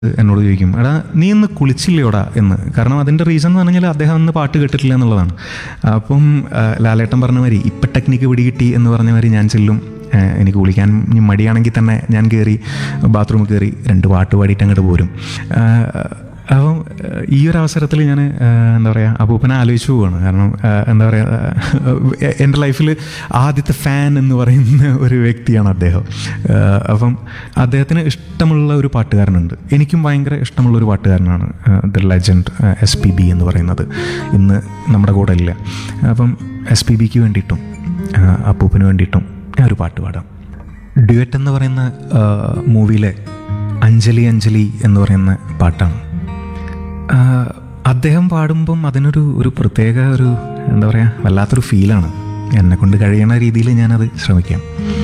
എന്നോട് ചോദിക്കും എടാ നീ ഇന്ന് കുളിച്ചില്ലയോടാ എന്ന് കാരണം അതിൻ്റെ റീസൺ എന്ന് പറഞ്ഞാൽ അദ്ദേഹം ഇന്ന് പാട്ട് കേട്ടിട്ടില്ല എന്നുള്ളതാണ് അപ്പം ആ, ലാലേട്ടൻ പറഞ്ഞ മാതിരി ഇപ്പം ടെക്നിക്ക് പിടികിട്ടി എന്ന് പറഞ്ഞ മാതിരി ഞാൻ ചെല്ലും ആ, എനിക്ക് കുളിക്കാൻ ഇനി മടിയാണെങ്കിൽ തന്നെ ഞാൻ കയറി ബാത്റൂമിൽ കയറി രണ്ട് പാട്ട് പാടിയിട്ട് അങ്ങോട്ട് പോരും ആ, അപ്പം ആ, ഈ ഒരു അവസരത്തിൽ ഞാൻ എന്താ പറയുക അപ്പൂപ്പനെ ആലോചിച്ചു പോവാണ് കാരണം ആ, എന്താ പറയുക എൻ്റെ ലൈഫിൽ ആദ്യത്തെ ഫാൻ എന്ന് പറയുന്ന ഒരു വ്യക്തിയാണ് അദ്ദേഹം ആ, അപ്പം അദ്ദേഹത്തിന് ഇഷ്ടമുള്ള ഒരു പാട്ടുകാരനുണ്ട് എനിക്കും ഭയങ്കര ഇഷ്ടമുള്ള ഒരു പാട്ടുകാരനാണ് the legend S P B എന്ന് പറയുന്നത് ഇന്ന് നമ്മുടെ കൂടെ ഇല്ല അപ്പം എസ് പി ബിക്ക് വേണ്ടിയിട്ടും ആ, അപ്പൂപ്പന് വേണ്ടിയിട്ടും ഞാൻ ഒരു പാട്ട് പാടാം ഡ്യുവറ്റ് എന്ന് പറയുന്ന മൂവിയിലെ അഞ്ജലി അഞ്ജലി എന്ന് പറയുന്ന പാട്ടാണ് ആഹ് അദ്ദേഹം പാടുമ്പം അതിനൊരു ഒരു പ്രത്യേക ഒരു എന്താ പറയുക വല്ലാത്തൊരു ഫീലാണ് എന്നെ കൊണ്ട് കഴിയണ രീതിയിൽ ഞാനത് ശ്രമിക്കാം